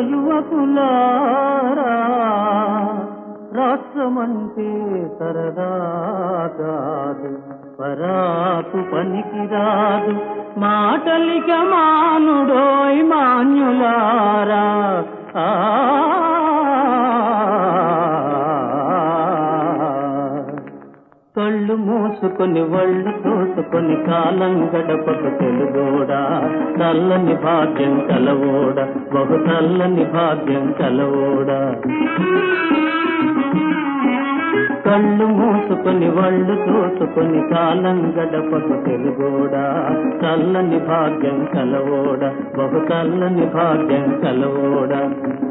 యువకులారా రాష్ట్రమంటే సరదా కాదు పరాకు పనికిరాదు మాటలిక మానుడోయ్ మాన్యులారా ఆ కళ్ళు మూసుకొని వళ్ళు తోసుకొని కాలం గడపకు తెలుగోడా చల్లని భాగ్యం కలవోడ బహు చల్లని భాగ్యం కలవోడా కళ్ళు మూసుకొని వళ్ళు తోసుకొని కాలం గడపకు తెలుగోడా చల్లని భాగ్యం కలవోడ బహు చల్లని భాగ్యం కలవోడా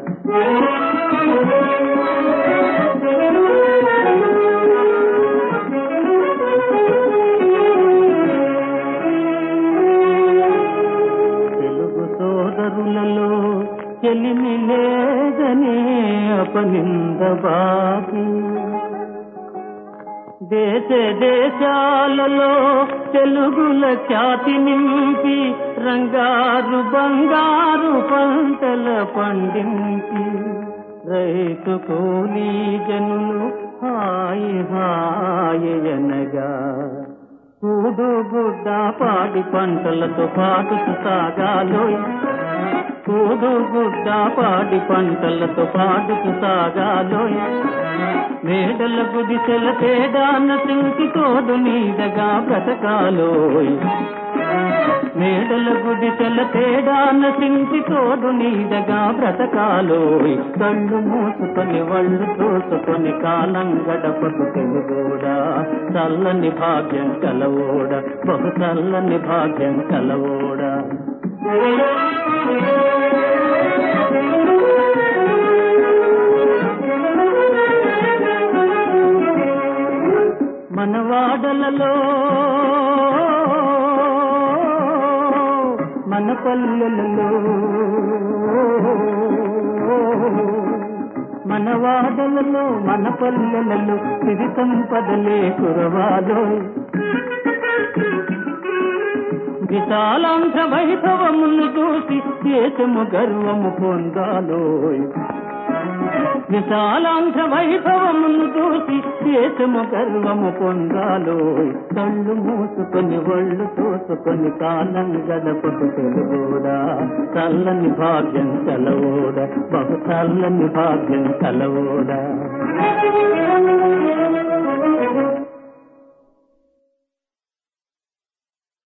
తెలుగు సోదరులలో చెలిమి లేదనే అపనింద బాకి దేశ దేశాలలో తెలుగుల ఖ్యాతి నింపి రంగారు బంగారు పంటల పండించి రైతు కూలీ జనులు హాయి హాయి అనగా కూడు గుడ్డ పాడి పంటలతో పాటు సాగాలోయ్ కూడు గుడ్డ పాడి పంటలతో పాడుతూ సాగాలోయ్ మేడల గుడిసెల తేడాన సింకి తోడు నీడగా బ్రతకాలోయ్ మేడల గుడిసెల తేడాన సింకి తోడు నీడగా బ్రతకాలోయ్ కళ్ళు మూసుకొని వళ్ళు తోసుకొని కాలం గడపకు తెలుగోడా చల్లని భాగ్యం కలవోడ బహు చల్లని భాగ్యం కలవోడా మన వాడలలో మన పల్లెలలో మన వాడలలో మన పల్లెలలో సిరి సంపదలే కురవాలో విశాలాంశ వైభవమును చూసి దేశము గర్వము పొందాలోయ్ విశాలాంశ వైభవమును చూసి దేశము గర్వము పొందాలోయ్ కళ్ళు మూసుకొని ఒళ్ళు తోసుకొని కాలం గడపకు తెలుగోడా చల్లని భాగ్యం కలవోడా బహు చల్లని భాగ్యం కలవోడా